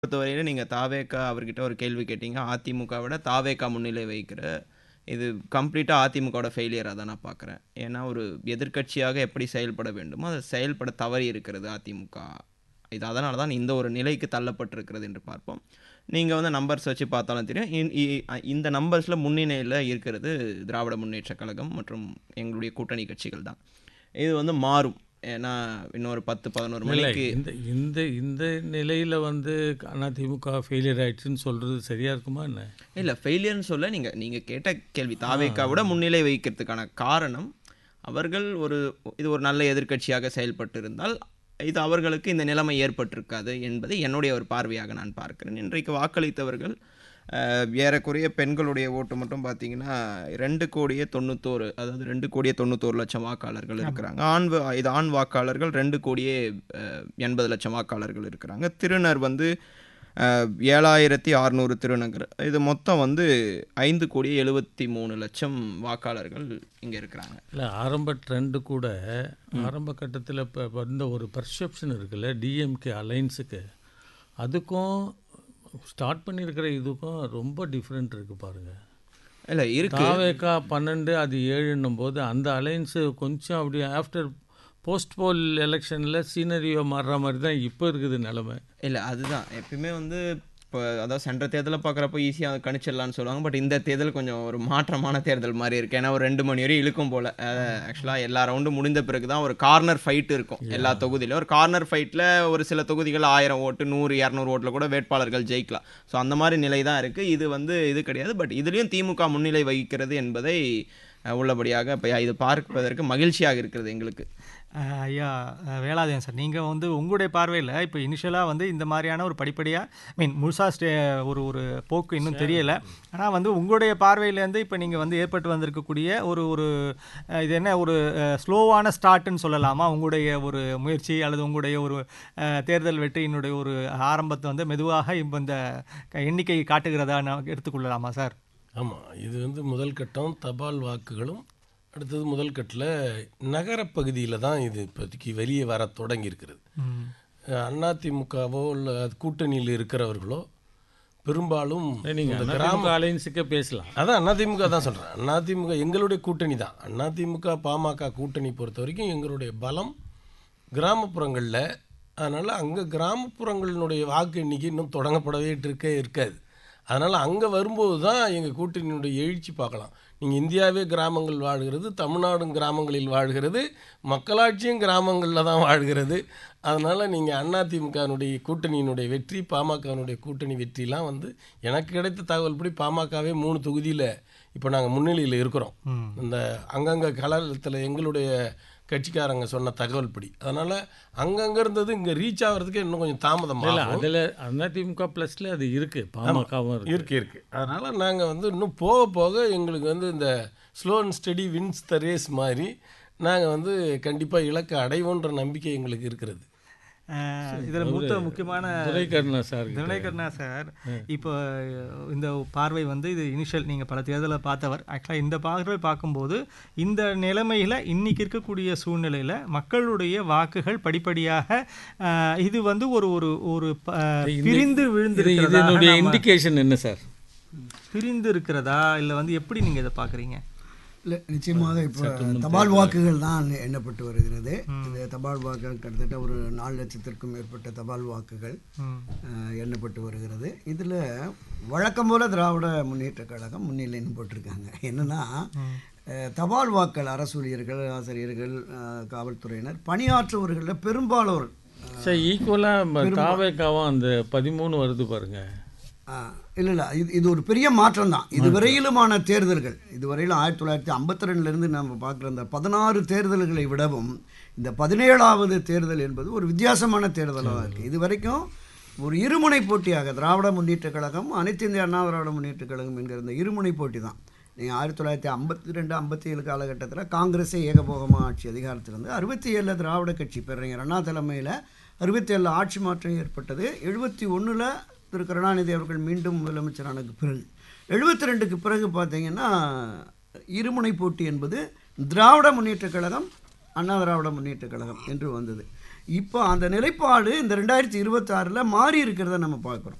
பொறுத்தவரையில நீங்க தாவேகா அவர்கிட்ட ஒரு கேள்வி கேட்டீங்க. அதிமுக விட தாவேகா முன்னிலை வகிக்கிற இது கம்ப்ளீட்டா அதிமுகவோட ஃபெயிலியரா தான் நான் பார்க்குறேன். ஏன்னா ஒரு எதிர்க்கட்சியாக எப்படி செயல்பட வேண்டுமோ, அதை செயல்பட தவறி இருக்கிறது அதிமுக. இது அதனால தான் இந்த ஒரு நிலைக்கு தள்ளப்பட்டிருக்கிறது என்று பார்ப்போம். நீங்க வந்து நம்பர்ஸ் வச்சு பார்த்தாலும் தெரியும். இன் இ இந்த நம்பர்ஸ்ல முன்னணியில இருக்கிறது திராவிட முன்னேற்றக் கழகம் மற்றும் எங்களுடைய கூட்டணி கட்சிகள் தான். இது வந்து மாறும். ஏன்னா இன்னொரு 10, 11 இல்ல மணிக்கு இந்த இந்த இந்த நிலையில வந்து அதிமுக ஃபெயிலியர் ஆயிடுச்சுன்னு சொல்றது சரியா இருக்குமா என்ன? இல்ல ஃபெயிலியர்ன்னு சொல்ல நீங்க நீங்க கேட்ட கேள்வி தாவேகா விட முன்னிலை வகிக்கிறதுக்கான காரணம், அவர்கள் ஒரு இது ஒரு நல்ல எதிர்க்கட்சியாக செயல்பட்டு இருந்தால், இது அவர்களுக்கு இந்த நிலைமை ஏற்பட்டிருக்காது என்பது என்னுடைய ஒரு பார்வையாக நான் பார்க்கிறேன். இன்றைக்கு வாக்களித்தவர்கள் அ ஏறக்குறைய பெண்களுடைய ஓட்டு மட்டும் பார்த்தீங்கன்னா, 2,91,00,000 அதாவது 2,91,00,000 வாக்காளர்கள் இருக்கிறாங்க. ஆண் வ இது ஆண் வாக்காளர்கள் 2,80,00,000 வாக்காளர்கள் இருக்கிறாங்க. திருநர் வந்து அ 7,600 திருநங்கர். இது மொத்தம் வந்து 5,73,00,000 வாக்காளர்கள் இங்க இருக்கிறாங்க. இல்ல ஆரம்ப ட்ரெண்ட் கூட ஆரம்ப கட்டத்துல இப்ப வந்த ஒரு பெர்செப்ஷன் இருக்குல்ல டிஎம்கே அலைன்ஸுக்கு அதுக்கும் ஸ்டார்ட் பண்ணியிருக்கிற இதுக்கும் ரொம்ப டிஃப்ரெண்ட் இருக்கு பாருங்க. இல்ல இருக்கு. தாவேகா 12 அது 7ன்னும் போது அந்த அலைன்ஸ் கொஞ்சம் அப்படியே ஆஃப்டர் போஸ்ட் போல் எலெக்ஷன்ல சீனரியோ மாறுற மாதிரி தான் இப்போ இருக்குது நிலைமை. இல்ல அதுதான். எப்பயுமே வந்து இப்போ அதாவது சென்ற தேர்தல பார்க்குறப்போ ஈஸியா கணிச்சிடலாம்னு சொல்லுவாங்க. பட் இந்த தேர்தல் கொஞ்சம் ஒரு மாற்றமான தேர்தல் மாரி இருக்கு. ஏன்னா ஒரு 2 மணி வரையும் இழுக்கும் போல. அ ஆக்சுவலா எல்லா ரவுண்டும் முடிந்த பிறகு தான் ஒரு கார்னர் ஃபைட் இருக்கும். எல்லா தொகுதியிலும். ஒரு கார்னர் ஃபைட்ல ஒரு சில தொகுதிகள் 1000 ஓட்டு, 100, 200 ஓட்டுல கூட வேட்பாளர்கள் ஜெயிக்கலாம். ஸோ அந்த மாரி நிலை தான் இருக்கு. இது வந்து இது கிடையாது. பட் இதுலயும் திமுக முன்னிலை வகிக்கிறது என்பதை அ உள்ளபடியாக இப்ப இது பார்ப்பதற்கு மகிழ்ச்சியாக இருக்கிறது எங்களுக்கு. அ ஐயா அ வேலாயுதம் சார், நீங்க வந்து உங்களுடைய பார்வையில இப்போ இனிஷியலா வந்து இந்த மாரியான ஒரு படிப்படியா ஐ மீன் முழுசா ஸ்டே ஒரு ஒரு போக்கு இன்னும் தெரியல. ஆனா வந்து உங்களுடைய பார்வையிலேருந்து இப்போ நீங்க வந்து ஏற்பட்டு வந்திருக்கக்கூடிய ஒரு ஒரு அ இது என்ன ஒரு அ ஸ்லோவான ஸ்டார்ட்ன்னு சொல்லலாமா? உங்களுடைய ஒரு முயற்சி அல்லது உங்களுடைய ஒரு அ தேர்தல் வெற்றியினுடைய ஒரு ஆரம்பத்த வந்து மெதுவாக இப்ப இந்த எண்ணிக்கை காட்டுகிறதா நான் எடுத்துக்கொள்ளலாமா சார்? ஆமா. இது வந்து முதல் கட்டம் தபால் வாக்குகளும், அடுத்தது முதல் கட்டத்துல நகரப் பகுதியில தான் இது இப்போதைக்கு வெளியே வரத் தொடங்கி இருக்கிறது. ம். அதிமுகவோ இல்ல கூட்டணியில் இருக்கிறவர்களோ பெரும்பாலும் நீங்க இந்த அதிமுக அலைன்ஸுக்கே பேசலாம். அதான் அதிமுக தான் சொல்றேன். அதிமுக எங்களுடைய கூட்டணி தான். அதிமுக, பாமக கூட்டணி பொறுத்த வரைக்கும் எங்களுடைய பலம் கிராமப்புறங்கள்ல. அதனால அங்க கிராமப்புறங்களினுடைய வாக்கு எண்ணிக்கை இன்னும் தொடங்கப்படவே இருக்கே இருக்காது. அதனால அங்க வரும்போது தான் எங்க கூட்டணியினுடைய எழுச்சி பார்க்கலாம். நீங்க இந்தியாவே கிராமங்கள் வாழ்கிறது, தமிழ்நாடும் கிராமங்களில் வாழ்கிறது, மக்களாட்சியும் கிராமங்கள்ல தான் வாழ்கிறது. அதனால நீங்க அதிமுகவினுடைய கூட்டணியினுடைய வெற்றி, பாமகவினுடைய கூட்டணி வெற்றிலாம் வந்து எனக்கு கிடைத்த தகவல்படி பாமகவே 3 தொகுதியில இப்போ நாங்க முன்னிலையில இருக்கிறோம். இந்த அங்கங்க களத்துல எங்களுடைய கட்சிக்காரங்க சொன்ன தகவல்படி. அதனால அங்கங்க இருந்தது இங்க ரீச் ஆகுறதுக்கு இன்னும் கொஞ்சம் தாமதம் இல்ல ஆகும். அதுல அதிமுக பிளஸ்ல அது இருக்கு. பாமகவும் இருக்கு. இருக்கு இருக்கு. அதனால நாங்க வந்து இன்னும் போக போக எங்களுக்கு வந்து இந்த slow and steady wins the race மாதிரி நாங்க வந்து கண்டிப்பா இலக்கை அடைவோன்ற நம்பிக்கை எங்களுக்கு இருக்கிறது. அ இதுல மூத்த முக்கியமான துரைக்கருணா சார் கிட்ட. தினகரனா சார் இப்போ இந்த பார்வை வந்து இது இனிஷியல் நீங்கள் பல தேர்தலை பார்த்தவர் ஆக்சுவலாக இந்த பார்வை பார்க்கும்போது இந்த நிலைமையில் இன்னைக்கு இருக்கக்கூடிய சூழ்நிலையில் மக்களுடைய வாக்குகள் படிப்படியாக அஹ், இது வந்து ஒரு ஒரு ஒரு ப- பிரிந்து இது விழுந்திருக்கிறதா இதனுடைய இண்டிகேஷன் என்ன சார்? பிரிந்து இருக்கிறதா இல்லை வந்து எப்படி நீங்கள் இதை பார்க்குறீங்க இல்லை நிச்சயமாக இப்போ தபால் வாக்குகள் தான் எண்ணப்பட்டு வருகிறது இந்த தபால் வாக்குகள் கிட்டத்தட்ட ஒரு நாலு லட்சத்திற்கும் மேற்பட்ட தபால் வாக்குகள் அஹ், எண்ணப்பட்டு வருகிறது இதில் வழக்கம் போல திராவிட முன்னேற்ற கழகம் முன்னிலைன்னு போட்டிருக்காங்க என்னன்னா அஹ், தபால் வாக்கள் அரசு ஊழியர்கள் ஆசிரியர்கள் அஹ், காவல்துறையினர் பணியாற்றுவர்களில் பெரும்பாலோர் சார் ஈக்குவலா தாவேக்காவும் அந்த 13 வருது பாருங்க. இல்லை இல்லை இது இது ஒரு பெரிய மாற்றம் தான் இதுவரையிலுமான தேர்தல்கள் இதுவரையிலும் ஆயிரத்தி தொள்ளாயிரத்தி ஐம்பத்தி ரெண்டுலேருந்து நம்ம பார்க்குற அந்த பதினாறு தேர்தல்களை விடவும் இந்த பதினேழாவது தேர்தல் என்பது ஒரு வித்தியாசமான தேர்தலாக இருக்குது இது வரைக்கும் ஒரு இருமுனை போட்டியாக திராவிட முன்னேற்றக் கழகம் அனைத்து இந்திய அண்ணா திராவிட முன்னேற்றக் கழகம் என்கிற இந்த இருமுனை போட்டி தான் நீங்கள் ஆயிரத்தி தொள்ளாயிரத்தி ஐம்பத்தி ரெண்டு ஐம்பத்தி ஏழு காலகட்டத்தில் காங்கிரஸே ஏகபோகமாக ஆட்சி அதிகாரத்தில் இருந்து அறுபத்தி ஏழில் திராவிட கட்சி பேரறிஞர் அண்ணா தலைமையில் அறுபத்தி ஏழில் ஆட்சி மாற்றம் ஏற்பட்டது எழுபத்தி ஒன்றில் திரு கருணாநிதி அவர்கள் மீண்டும் முதலமைச்சரானதுக்கு பிறகு எழுபத்தி ரெண்டுக்கு பிறகு பார்த்தீங்கன்னா இருமுனை போட்டி என்பது திராவிட முன்னேற்றக் கழகம் அண்ணா திராவிட முன்னேற்றக் கழகம் என்று வந்தது இப்போ அந்த நிலைப்பாடு இந்த ரெண்டாயிரத்தி இருபத்தாறில் மாறி இருக்கிறத நம்ம பார்க்குறோம்